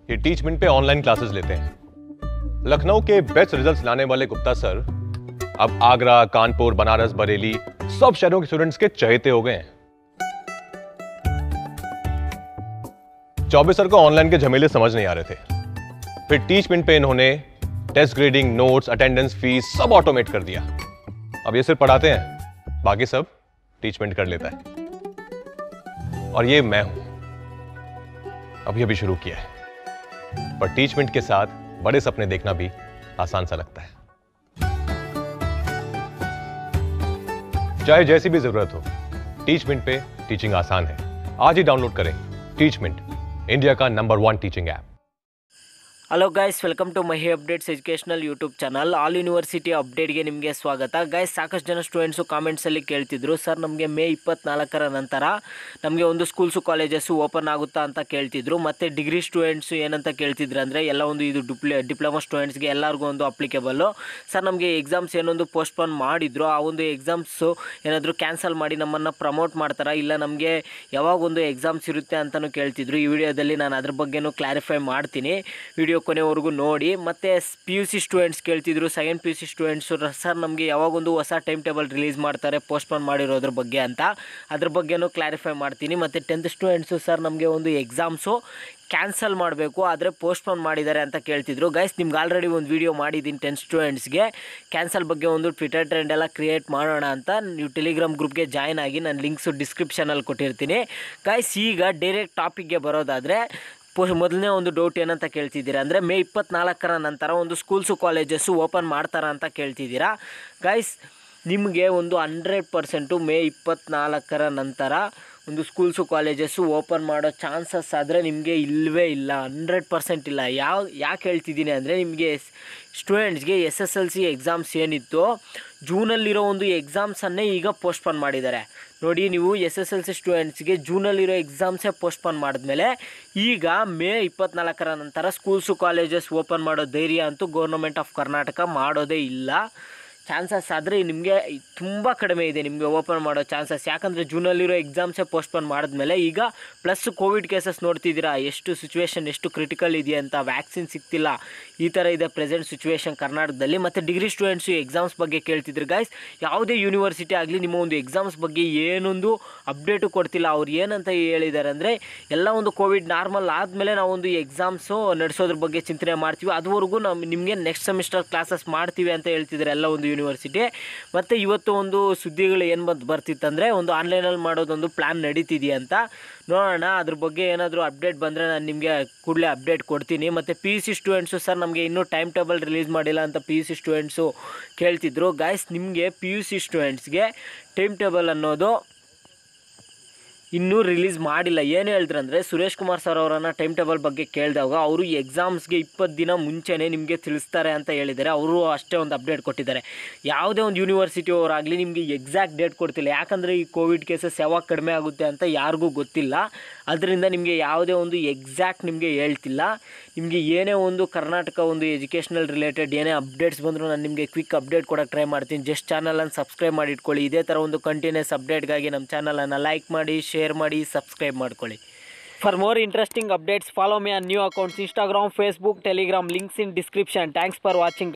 ये टीचमेंट पे online classes लेते हैं लखनऊ के बेस्ट रिजल्ट्स लाने वाले गुप्ता सर अब आगरा कानपुर बनारस बरेली सब शहरों के स्टूडेंट्स के चहेते हो गए हैं चौबे सर को ऑनलाइन के झमेले समझ नहीं आ रहे थे फिर टीचमेंट पे इन्होंने test grading notes attendance fees सब ऑटोमेट कर दिया अब ये सिर्फ पढ़ाते हैं बाकी सब टीचमेंट कर लेता है और ये मैं हूं अभी अभी शुरू किया है पर टीचमेंट के साथ बड़े सपने देखना भी आसान सा लगता है चाहे जैसी भी जरूरत हो टीचमेंट पे टीचिंग आसान है आज ही डाउनलोड करें टीचमेंट इंडिया का number one teaching app hello guys welcome to Mahi updates educational YouTube channel all university ಅಪ್ಡೇಟ್ಗೆ ನಿಮಗೆ ಸ್ವಾಗತ ಗೈಸ್ ಸಾಕಷ್ಟು ಜನ ಸ್ಟೂಡೆಂಟ್ಸು ಕಾಮೆಂಟ್ಸಲ್ಲಿ ಕೇಳ್ತಿದ್ರು ಸರ್ ನಮಗೆ ಮೇ ಇಪ್ಪತ್ನಾಲ್ಕರ ನಂತರ ನಮಗೆ ಒಂದು ಸ್ಕೂಲ್ಸು ಕಾಲೇಜಸ್ಸು ಓಪನ್ ಆಗುತ್ತಾ ಅಂತ ಕೇಳ್ತಿದ್ರು ಮತ್ತು ಡಿಗ್ರಿ ಸ್ಟೂಡೆಂಟ್ಸು ಏನಂತ ಕೇಳ್ತಿದ್ರು ಅಂದರೆ ಎಲ್ಲ ಒಂದು ಇದು ಡಿಪ್ಲೆ ಡಿಪ್ಲೊಮಾ ಸ್ಟೂಡೆಂಟ್ಸ್ಗೆ ಎಲ್ಲರಿಗೂ ಒಂದು ಅಪ್ಲಿಕೇಬಲ್ಲು ಸರ್ ನಮಗೆ ಎಕ್ಸಾಮ್ಸ್ ಏನೊಂದು ಪೋಸ್ಟ್ಪೋನ್ ಮಾಡಿದ್ರು ಆ ಒಂದು ಎಕ್ಸಾಮ್ಸು ಏನಾದರೂ ಕ್ಯಾನ್ಸಲ್ ಮಾಡಿ ನಮ್ಮನ್ನು ಪ್ರಮೋಟ್ ಮಾಡ್ತಾರಾ ಇಲ್ಲ ನಮಗೆ ಯಾವಾಗ ಒಂದು ಎಕ್ಸಾಮ್ಸ್ ಇರುತ್ತೆ ಅಂತಲೂ ಕೇಳ್ತಿದ್ರು ಈ ವಿಡಿಯೋದಲ್ಲಿ ನಾನು ಅದ್ರ ಬಗ್ಗೆನೂ ಕ್ಲಾರಿಫೈ ಮಾಡ್ತೀನಿ ವಿಡಿಯೋ ಕೊನೆವರೆಗೂ ನೋಡಿ ಮತ್ತು ಪಿ ಯು ಸಿ ಸ್ಟೂಡೆಂಟ್ಸ್ ಕೇಳ್ತಿದ್ರು second P U C students sir ನಮಗೆ ಯಾವಾಗೊಂದು ಹೊಸ ಟೈಮ್ ಟೇಬಲ್ ರಿಲೀಸ್ ಮಾಡ್ತಾರೆ ಪೋಸ್ಟ್ಪೋನ್ ಮಾಡಿರೋದ್ರ ಬಗ್ಗೆ ಅಂತ ಅದ್ರ ಬಗ್ಗೆನೂ ಕ್ಲಾರಿಫೈ ಮಾಡ್ತೀನಿ ಮತ್ತು ಟೆಂತ್ ಸ್ಟೂಡೆಂಟ್ಸು ಸರ್ ನಮಗೆ ಒಂದು ಎಕ್ಸಾಮ್ಸು ಕ್ಯಾನ್ಸಲ್ ಮಾಡಬೇಕು ಆದರೆ ಪೋಸ್ಟ್ಪೋನ್ ಮಾಡಿದ್ದಾರೆ ಅಂತ ಕೇಳ್ತಿದ್ರು ಗೈಸ್ ನಿಮ್ಗೆ ಆಲ್ರೆಡಿ ಒಂದು ವಿಡಿಯೋ ಮಾಡಿದ್ದೀನಿ ಟೆಂತ್ ಸ್ಟೂಡೆಂಟ್ಸ್ಗೆ ಕ್ಯಾನ್ಸಲ್ ಬಗ್ಗೆ ಒಂದು ಟ್ವಿಟರ್ ಟ್ರೆಂಡ್ ಎಲ್ಲ ಕ್ರಿಯೇಟ್ ಮಾಡೋಣ ಅಂತ ನೀವು ಟೆಲಿಗ್ರಾಮ್ ಗ್ರೂಪ್ಗೆ ಜಾಯ್ನ್ ಆಗಿ ನಾನು ಲಿಂಕ್ಸು ಡಿಸ್ಕ್ರಿಪ್ಷನಲ್ಲಿ ಕೊಟ್ಟಿರ್ತೀನಿ ಗೈಸ್ ಈಗ ಡೈರೆಕ್ಟ್ ಟಾಪಿಕ್ಗೆ ಬರೋದಾದರೆ ಪೋ ಮೊದಲನೇ ಒಂದು ಡೌಟ್ ಏನಂತ ಕೇಳ್ತಿದ್ದೀರಾ ಅಂದರೆ ಮೇ ಇಪ್ಪತ್ನಾಲ್ಕರ ನಂತರ ಒಂದು ಸ್ಕೂಲ್ಸು ಕಾಲೇಜಸ್ಸು ಓಪನ್ ಮಾಡ್ತಾರಾ ಅಂತ ಕೇಳ್ತಿದ್ದೀರಾ ಗೈಸ್ ನಿಮಗೆ ಒಂದು ಹಂಡ್ರೆಡ್ ಪರ್ಸೆಂಟು ಮೇ ಇಪ್ಪತ್ನಾಲ್ಕರ ನಂತರ ಒಂದು ಸ್ಕೂಲ್ಸು ಕಾಲೇಜಸ್ಸು ಓಪನ್ ಮಾಡೋ ಚಾನ್ಸಸ್ ಆದರೆ ನಿಮಗೆ ಇಲ್ಲವೇ ಇಲ್ಲ ಹಂಡ್ರೆಡ್ ಪರ್ಸೆಂಟ್ ಇಲ್ಲ ಯಾವ ಯಾಕೆ ಹೇಳ್ತಿದ್ದೀನಿ ಅಂದರೆ ನಿಮಗೆ ಸ್ಟೂಡೆಂಟ್ಸ್ಗೆ S S L C exams ಏನಿತ್ತು ಜೂನಲ್ಲಿರೋ ಒಂದು ಎಕ್ಸಾಮ್ಸನ್ನೇ ಈಗ ಪೋಸ್ಟ್ಪೋನ್ ಮಾಡಿದ್ದಾರೆ ನೋಡಿ ನೀವು ಎಸ್ ಎಸ್ ಎಲ್ ಸಿ ಸ್ಟೂಡೆಂಟ್ಸ್ಗೆ ಜೂನಲ್ಲಿರೋ ಎಕ್ಸಾಮ್ಸೇ ಪೋಸ್ಟ್ಪೋನ್ ಮಾಡಿದ್ಮೇಲೆ ಈಗ ಮೇ ಇಪ್ಪತ್ನಾಲ್ಕರ ನಂತರ ಸ್ಕೂಲ್ಸು ಕಾಲೇಜಸ್ ಓಪನ್ ಮಾಡೋ ಧೈರ್ಯ ಅಂತೂ ಗೌರ್ಮೆಂಟ್ ಆಫ್ ಕರ್ನಾಟಕ ಮಾಡೋದೇ ಇಲ್ಲ ಚಾನ್ಸಸ್ ಆದರೆ ನಿಮಗೆ ತುಂಬ ಕಡಿಮೆ ಇದೆ ನಿಮಗೆ ಓಪನ್ ಮಾಡೋ ಚಾನ್ಸಸ್ ಯಾಕಂದರೆ ಜೂನಲ್ಲಿರೋ ಎಕ್ಸಾಮ್ಸೇ ಪೋಸ್ಟ್ಪೋನ್ ಮಾಡಿದ್ಮೇಲೆ ಈಗ ಪ್ಲಸ್ ಕೋವಿಡ್ ಕೇಸಸ್ ನೋಡ್ತಿದ್ದೀರಾ ಎಷ್ಟು ಸಿಚುವೇಶನ್ ಎಷ್ಟು ಕ್ರಿಟಿಕಲ್ ಇದೆ ಅಂತ ವ್ಯಾಕ್ಸಿನ್ ಸಿಗ್ತಿಲ್ಲ ಈ ಥರ ಇದೆ ಪ್ರೆಸೆಂಟ್ ಸಿಚುವೇಶನ್ ಕರ್ನಾಟಕದಲ್ಲಿ ಮತ್ತು ಡಿಗ್ರಿ ಸ್ಟೂಡೆಂಟ್ಸು ಎಕ್ಸಾಮ್ಸ್ ಬಗ್ಗೆ ಕೇಳ್ತಿದ್ರು ಗಾಯ್ಸ್ ಯಾವುದೇ ಯೂನಿವರ್ಸಿಟಿ ಆಗಲಿ ನಿಮ್ಮ ಒಂದು ಎಕ್ಸಾಮ್ಸ್ ಬಗ್ಗೆ ಏನೊಂದು ಅಪ್ಡೇಟು ಕೊಡ್ತಿಲ್ಲ ಅವ್ರು ಏನಂತ ಹೇಳಿದ್ದಾರೆ ಅಂದರೆ ಎಲ್ಲ ಒಂದು ಕೋವಿಡ್ ನಾರ್ಮಲ್ ಆದಮೇಲೆ ನಾವು ಒಂದು ಎಕ್ಸಾಮ್ಸು ನಡೆಸೋದ್ರ ಬಗ್ಗೆ ಚಿಂತನೆ ಮಾಡ್ತೀವಿ ಅದುವರೆಗೂ ನಾವು ನಿಮಗೆ ನೆಕ್ಸ್ಟ್ ಸೆಮಿಸ್ಟರ್ ಕ್ಲಾಸಸ್ ಮಾಡ್ತೀವಿ ಅಂತ ಹೇಳ್ತಿದ್ದಾರೆ ಎಲ್ಲ ಒಂದು ಯೂನಿವರ್ಸಿಟಿ ಮತ್ತು ಇವತ್ತು ಒಂದು ಸುದ್ದಿಗಳು ಏನು ಬಂದು ಬರ್ತಿತ್ತಂದರೆ ಒಂದು ಆನ್ಲೈನಲ್ಲಿ ಮಾಡೋದೊಂದು ಪ್ಲ್ಯಾನ್ ನಡೀತಿದೆಯಾ ಅಂತ ನೋಡೋಣ ಅದ್ರ ಬಗ್ಗೆ ಏನಾದರೂ ಅಪ್ಡೇಟ್ ಬಂದರೆ ನಾನು ನಿಮಗೆ ಕೂಡಲೇ ಅಪ್ಡೇಟ್ ಕೊಡ್ತೀನಿ ಮತ್ತು P U C students sir ನಮಗೆ ಇನ್ನೂ ಟೈಮ್ ಟೇಬಲ್ ರಿಲೀಸ್ ಮಾಡಿಲ್ಲ ಅಂತ ಪಿ ಯು ಸಿ ಸ್ಟೂಡೆಂಟ್ಸು ಕೇಳ್ತಿದ್ರು ಗಾಯ್ಸ್ ನಿಮಗೆ ಪಿ ಯು ಸಿ ಸ್ಟೂಡೆಂಟ್ಸ್ಗೆ ಟೈಮ್ ಟೇಬಲ್ ಅನ್ನೋದು ಇನ್ನೂ ರಿಲೀಸ್ ಮಾಡಿಲ್ಲ ಏನು ಹೇಳಿದ್ರು ಅಂದರೆ ಸುರೇಶ್ ಕುಮಾರ್ ಸರ್ ಅವರನ್ನು ಟೈಮ್ ಟೇಬಲ್ ಬಗ್ಗೆ ಕೇಳಿದಾಗ ಅವರು ಎಕ್ಸಾಮ್ಸ್ಗೆ ಇಪ್ಪತ್ತು ದಿನ ಮುಂಚೆನೇ ನಿಮಗೆ ತಿಳಿಸ್ತಾರೆ ಅಂತ ಹೇಳಿದ್ದಾರೆ ಅವರು ಅಷ್ಟೇ ಒಂದು ಅಪ್ಡೇಟ್ ಕೊಟ್ಟಿದ್ದಾರೆ ಯಾವುದೇ ಒಂದು ಯೂನಿವರ್ಸಿಟಿ ಅವರಾಗಲಿ ನಿಮಗೆ ಎಕ್ಸಾಕ್ಟ್ ಡೇಟ್ ಕೊಡ್ತಿಲ್ಲ ಯಾಕಂದರೆ ಈ ಕೋವಿಡ್ ಕೇಸಸ್ ಯಾವಾಗ ಕಡಿಮೆ ಆಗುತ್ತೆ ಅಂತ ಯಾರಿಗೂ ಗೊತ್ತಿಲ್ಲ ಅದರಿಂದ ನಿಮಗೆ ಯಾವುದೇ ಒಂದು ಎಕ್ಸಾಕ್ಟ್ ನಿಮಗೆ ಹೇಳ್ತಿಲ್ಲ ನಿಮಗೆ ಏನೇ ಒಂದು ಕರ್ನಾಟಕ ಒಂದು ಎಜುಕೇಷನಲ್ ರಿಲೇಟೆಡ್ ಏನೇ ಅಪ್ಡೇಟ್ಸ್ ಬಂದರೂ ನಾನು ನಿಮಗೆ ಕ್ವಿಕ್ ಅಪ್ಡೇಟ್ ಕೊಡೋಕ್ಕೆ ಟ್ರೈ ಮಾಡ್ತೀನಿ ಜಸ್ಟ್ ಚಾನಲನ್ನು ಸಬ್ಸ್ಕ್ರೈಬ್ ಮಾಡಿ ಇಟ್ಕೊಳ್ಳಿ ಇದೇ ಥರ ಒಂದು ಕಂಟಿನ್ಯೂಸ್ ಅಪ್ಡೇಟ್ಗಾಗಿ ನಮ್ಮ ಚಾನಲನ್ನು ಲೈಕ್ ಮಾಡಿ ಶೇರ್ ಮಾಡಿ ಸಬ್ಸ್ಕ್ರೈಬ್ ಮಾಡ್ಕೊಳ್ಳಿ for more interesting updates follow me on new accounts Instagram Facebook Telegram links in description thanks for watching